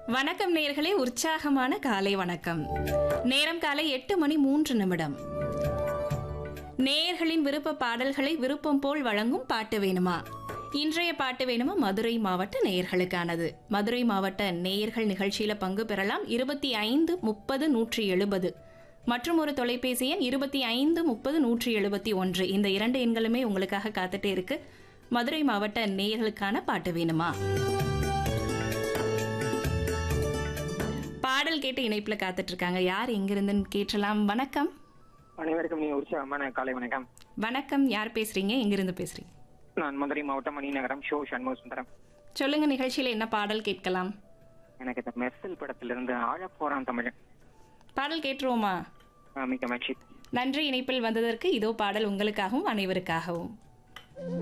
வணக்கம் நேயர்களே உற்சாகமான காலை வணக்கம் நேரம் காலை எட்டு மணி மூன்று நிமிடம் நேயர்களின் விருப்ப பாடல்களை விருப்பம் போல் வழங்கும் பாட்டு வேணுமா இன்றைய பாட்டு வேணுமா மதுரை மாவட்ட நேயர்களுக்கானது மதுரை மாவட்ட நேயர்கள் நிகழ்ச்சியில பங்கு பெறலாம் இருபத்தி ஐந்து முப்பது நூற்றி எழுபது மற்றும் ஒரு தொலைபேசி எண் இருபத்தி ஐந்து முப்பது நூற்றி எழுபத்தி ஒன்று இந்த இரண்டு எண்களுமே உங்களுக்காக காத்துட்டே இருக்கு மதுரை மாவட்ட நேயர்களுக்கான பாட்டு வேணுமா பாடல் கேட்டு இணைப்புல காத்துட்டு இருக்காங்க யார் எங்கிருந்துன்னு கேட்டலாம் வணக்கம் அனைவருக்கும் நீ உற்சாகமான காலை வணக்கம் வணக்கம் யார் பேசுறீங்க எங்கிருந்து பேசுறீங்க நான் மதுரை மாவட்டம் மணிநகரம் ஷோ சண்முக சுந்தரம் சொல்லுங்க நிகழ்ச்சியில என்ன பாடல் கேட்கலாம் எனக்கு இந்த மெர்சல் படத்திலிருந்து ஆழப்போறான் தமிழ் பாடல் கேட்டுருவோமா மிக்க மகிழ்ச்சி நன்றி இணைப்பில் வந்ததற்கு இதோ பாடல் உங்களுக்காகவும் அனைவருக்காகவும்